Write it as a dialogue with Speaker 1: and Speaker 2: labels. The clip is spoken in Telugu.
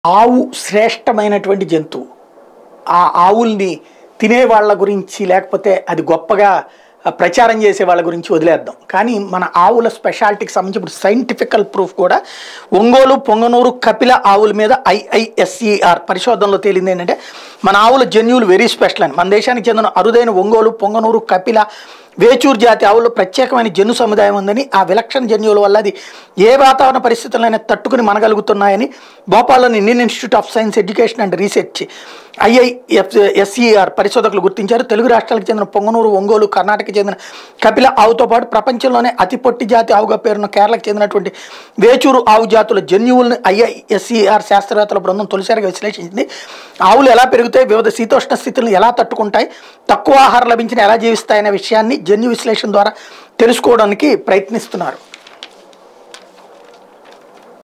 Speaker 1: ఆవు శ్రేష్టమైనటువంటి జంతువు ఆ ఆవుల్ని తినే వాళ్ళ గురించి లేకపోతే అది గొప్పగా ప్రచారం చేసే వాళ్ళ గురించి వదిలేద్దాం కానీ మన ఆవుల స్పెషాలిటీకి సంబంధించి ఇప్పుడు సైంటిఫికల్ ప్రూఫ్ కూడా ఒంగోలు పొంగనూరు కపిల ఆవుల మీద ఐఐఎస్ఈఆర్ పరిశోధనలో తేలింది ఏంటంటే మన ఆవుల జన్యువులు వెరీ స్పెషల్ అని మన దేశానికి చెందిన అరుదైన ఒంగోలు పొంగనూరు కపిల వేచూర్ జాతి ఆవుల్లో ప్రత్యేకమైన జన్యు సముదాయం ఉందని ఆ విలక్షణ జన్యువుల వల్ల అది ఏ వాతావరణ పరిస్థితులైనా తట్టుకుని మనగలుగుతున్నాయని భోపాల్లోని Indian institute of science education and research IISER పరిశోధకులు గుర్తించారు తెలుగు రాష్ట్రాలకు చెందిన పొంగనూరు ఒంగోలు కర్ణాటకకు చెందిన కపిల ఆవుతో పాటు ప్రపంచంలోనే అతి పొట్టి జాతి ఆవుగా పేరున్న కేరళకు చెందినటువంటి వేచూరు ఆవు జాతుల జన్యువులను ఐఐఎస్ఈఆర్ శాస్త్రవేత్తల బృందం తొలిసారిగా విశ్లేషించింది ఆవులు ఎలా పెరుగుతాయి వివిధ శీతోష్ణ స్థితులను ఎలా తట్టుకుంటాయి తక్కువ ఆహారం లభించిన ఎలా జీవిస్తాయనే విషయాన్ని జన్యు విశ్లేషణ ద్వారా తెలుసుకోవడానికి ప్రయత్నిస్తున్నారు